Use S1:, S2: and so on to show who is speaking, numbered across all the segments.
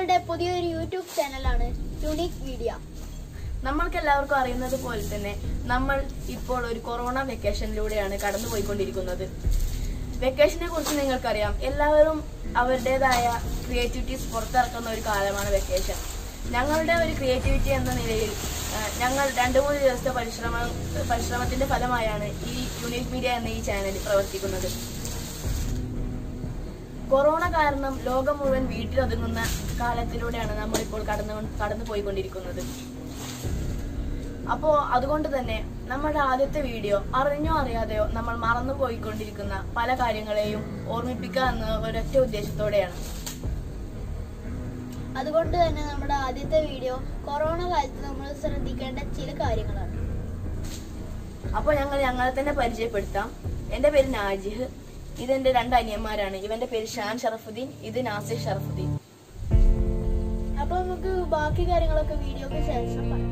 S1: ഞങ്ങളുടെ പുതിയൊരു യൂട്യൂബ് ചാനലാണ് യുണീക് മീഡിയ
S2: നമ്മൾക്ക് എല്ലാവർക്കും അറിയുന്നത് പോലെ തന്നെ നമ്മൾ ഇപ്പോൾ ഒരു കൊറോണ വെക്കേഷനിലൂടെയാണ് കടന്നുപോയിക്കൊണ്ടിരിക്കുന്നത് വെക്കേഷനെ കുറിച്ച് നിങ്ങൾക്കറിയാം എല്ലാവരും അവരുടേതായ ക്രിയേറ്റിവിറ്റീസ് പുറത്തിറക്കുന്ന ഒരു കാലമാണ് വെക്കേഷൻ ഞങ്ങളുടെ ഒരു ക്രിയേറ്റിവിറ്റി എന്ന നിലയിൽ ആ, ഞങ്ങൾ രണ്ടു മൂന്ന് ദിവസത്തെ പരിശ്രമ പരിശ്രമത്തിന്റെ ഫലമായാണ് ഈ യുണീക് മീഡിയ എന്ന ഈ ചാനൽ പ്രവർത്തിക്കുന്നത് കൊറോണ കാരണം ലോകം മുഴുവൻ വീട്ടിലൊതുങ്ങുന്ന കാലത്തിലൂടെയാണ് നമ്മൾ ഇപ്പോൾ കടന്നു കടന്നു പോയിക്കൊണ്ടിരിക്കുന്നത് അപ്പോ അതുകൊണ്ട് തന്നെ നമ്മുടെ ആദ്യത്തെ വീഡിയോ അറിഞ്ഞോ അറിയാതെയോ നമ്മൾ മറന്നു പോയിക്കൊണ്ടിരിക്കുന്ന പല കാര്യങ്ങളെയും ഓർമ്മിപ്പിക്കുക എന്ന ഒരൊറ്റ ഉദ്ദേശത്തോടെയാണ്
S1: അതുകൊണ്ട് തന്നെ നമ്മുടെ ആദ്യത്തെ വീഡിയോ കൊറോണ കാലത്ത് നമ്മൾ ശ്രദ്ധിക്കേണ്ട ചില കാര്യങ്ങളാണ്
S2: അപ്പോൾ ഞങ്ങൾ ഞങ്ങളെ തന്നെ പരിചയപ്പെടുത്താം എന്റെ പേര് നാജിഹ് ഇതെന്റെ രണ്ട് അനിയന്മാരാണ് ഇവന്റെ പേര് ഷാൻ ഷറഫുദ്ദീൻ ഇത് നാസിർ ഷറഫുദ്ദീൻ
S1: അപ്പൊ നമുക്ക് ബാക്കി കാര്യങ്ങളൊക്കെ വീഡിയോക്ക് ശേഷം പറയാം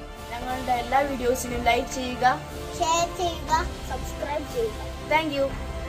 S2: ഞങ്ങളുടെ എല്ലാ വീഡിയോസിനും ലൈക്ക് ചെയ്യുക
S1: ഷെയർ ചെയ്യുക സബ്സ്ക്രൈബ് ചെയ്യുക
S2: താങ്ക് യു